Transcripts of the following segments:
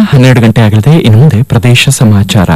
ಹನ್ನೆರಡು ಗಂಟೆ ಆಗಲಿದೆ ಇನ್ನು ಮುಂದೆ ಪ್ರದೇಶ ಸಮಾಚಾರ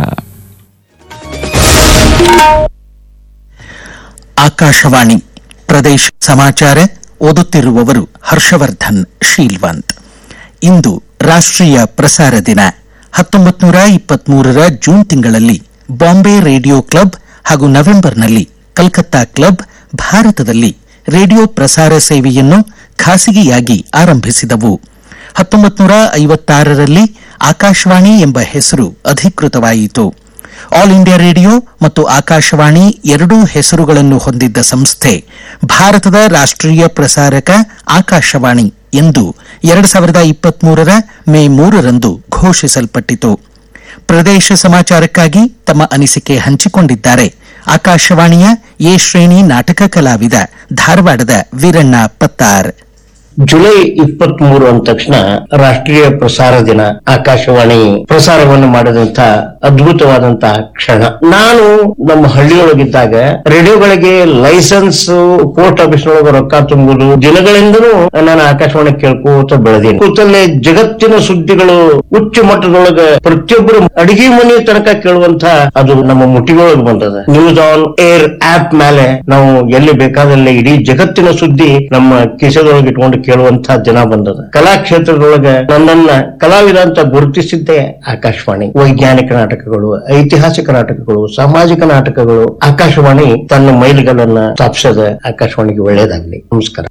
ಆಕಾಶವಾಣಿ ಪ್ರದೇಶ ಸಮಾಚಾರ ಓದುತ್ತಿರುವವರು ಹರ್ಷವರ್ಧನ್ ಶೀಲ್ವಂತ್ ಇಂದು ರಾಷ್ಟ್ರೀಯ ಪ್ರಸಾರ ದಿನ ಹತ್ತೊಂಬತ್ತು ನೂರ ಇಪ್ಪತ್ಮೂರರ ಜೂನ್ ತಿಂಗಳಲ್ಲಿ ಬಾಂಬೆ ರೇಡಿಯೋ ಕ್ಲಬ್ ಹಾಗೂ ನವೆಂಬರ್ನಲ್ಲಿ ಕಲ್ಕತ್ತಾ ಕ್ಲಬ್ ಭಾರತದಲ್ಲಿ ರೇಡಿಯೋ ಪ್ರಸಾರ ಸೇವೆಯನ್ನು ಖಾಸಗಿಯಾಗಿ ಆರಂಭಿಸಿದವು ಹತ್ತೊಂಬತ್ತು ನೂರ ಐವತ್ತಾರರಲ್ಲಿ ಆಕಾಶವಾಣಿ ಎಂಬ ಹೆಸರು ಅಧಿಕೃತವಾಯಿತು ಆಲ್ ಇಂಡಿಯಾ ರೇಡಿಯೋ ಮತ್ತು ಆಕಾಶವಾಣಿ ಎರಡೂ ಹೆಸರುಗಳನ್ನು ಹೊಂದಿದ್ದ ಸಂಸ್ಥೆ ಭಾರತದ ರಾಷ್ಟ್ರೀಯ ಪ್ರಸಾರಕ ಆಕಾಶವಾಣಿ ಎಂದು ಎರಡು ಸಾವಿರದ ಇಪ್ಪತ್ಮೂರರ ಮೇ ಮೂರರಂದು ಘೋಷಿಸಲ್ಪಟ್ಟಿತು ಪ್ರದೇಶ ಸಮಾಚಾರಕ್ಕಾಗಿ ತಮ್ಮ ಅನಿಸಿಕೆ ಹಂಚಿಕೊಂಡಿದ್ದಾರೆ ಆಕಾಶವಾಣಿಯ ಎ ಶ್ರೇಣಿ ನಾಟಕ ಕಲಾವಿದ ಧಾರವಾಡದ ವೀರಣ್ಣ ಪತ್ತಾರ್ ಜುಲೈ ಇಪ್ಪತ್ತ್ ಮೂರು ಅಂದ ತಕ್ಷಣ ರಾಷ್ಟ್ರೀಯ ಪ್ರಸಾರ ದಿನ ಆಕಾಶವಾಣಿ ಪ್ರಸಾರವನ್ನು ಮಾಡಿದಂತ ಅದ್ಭುತವಾದಂತಹ ಕ್ಷಣ ನಾನು ನಮ್ಮ ಹಳ್ಳಿಯೊಳಗಿದ್ದಾಗ ರೇಡಿಯೋಗಳಿಗೆ ಲೈಸೆನ್ಸ್ ಪೋಸ್ಟ್ ಆಫೀಸ್ ಒಳಗೆ ರೊಕ್ಕ ತುಂಬುದು ದಿನಗಳಿಂದನೂ ನಾನು ಆಕಾಶವಾಣಿ ಕೇಳ್ಕೋತ ಬೆಳೆದೀನಿ ಕೂತಲ್ಲೇ ಜಗತ್ತಿನ ಸುದ್ದಿಗಳು ಉಚ್ಚ ಮಟ್ಟದೊಳಗ ಪ್ರತಿಯೊಬ್ಬರು ಅಡಿಗೆ ಮನೆ ತನಕ ಕೇಳುವಂತ ಅದು ನಮ್ಮ ಮುಟ್ಟಿಗೊಳಗೆ ಬಂದದ ನ್ಯೂಸ್ ಆನ್ ಏರ್ ಆಪ್ ಮೇಲೆ ನಾವು ಎಲ್ಲಿ ಬೇಕಾದಲ್ಲಿ ಇಡೀ ಜಗತ್ತಿನ ಸುದ್ದಿ ನಮ್ಮ ಕಿಸೆದೊಳಗೆ ಇಟ್ಕೊಂಡು ಕೇಳುವಂತ ದಿನ ಬಂದದ ಕಲಾ ಕ್ಷೇತ್ರದೊಳಗ ನನ್ನನ್ನ ಕಲಾವಿದ ಅಂತ ಗುರುತಿಸಿದ್ದೇ ಆಕಾಶವಾಣಿ ವೈಜ್ಞಾನಿಕ ನಾಟಕಗಳು ಐತಿಹಾಸಿಕ ನಾಟಕಗಳು ಸಾಮಾಜಿಕ ನಾಟಕಗಳು ಆಕಾಶವಾಣಿ ತನ್ನ ಮೈಲಿಗಲ್ಲನ್ನ ಸ್ಥಾಪಿಸದ ಆಕಾಶವಾಣಿಗೆ ಒಳ್ಳೇದಾಗ್ಲಿ ನಮಸ್ಕಾರ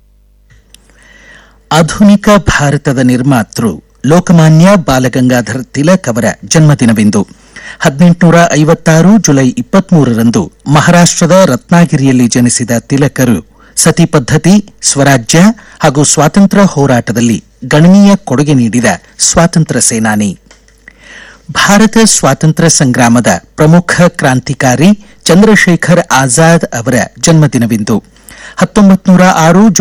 ಆಧುನಿಕ ಭಾರತದ ನಿರ್ಮಾತೃ ಲೋಕಮಾನ್ಯ ಬಾಲಗಂಗಾಧರ್ ತಿಲಕ್ ಅವರ ಜನ್ಮದಿನವಿಂದು ಹದಿನೆಂಟುನೂರ ಐವತ್ತಾರು ಜುಲೈ ಇಪ್ಪತ್ಮೂರರಂದು ಮಹಾರಾಷ್ಟ್ರದ ರತ್ನಾಗಿರಿಯಲ್ಲಿ ಜನಿಸಿದ ತಿಲಕರು ಸತಿ ಪದ್ಧತಿ ಸ್ವರಾಜ್ಯ ಹಾಗೂ ಸ್ವಾತಂತ್ರ್ಯ ಹೋರಾಟದಲ್ಲಿ ಗಣನೀಯ ಕೊಡುಗೆ ನೀಡಿದ ಸ್ವಾತಂತ್ರ್ಯ ಸೇನಾನಿ ಭಾರತ ಸ್ವಾತಂತ್ರ್ಯ ಸಂಗ್ರಾಮದ ಪ್ರಮುಖ ಕ್ರಾಂತಿಕಾರಿ ಚಂದ್ರಶೇಖರ್ ಆಜಾದ್ ಅವರ ಜನ್ಮದಿನವಿಂದು ಹತ್ತೊಂಬತ್ತು ನೂರ ಆರು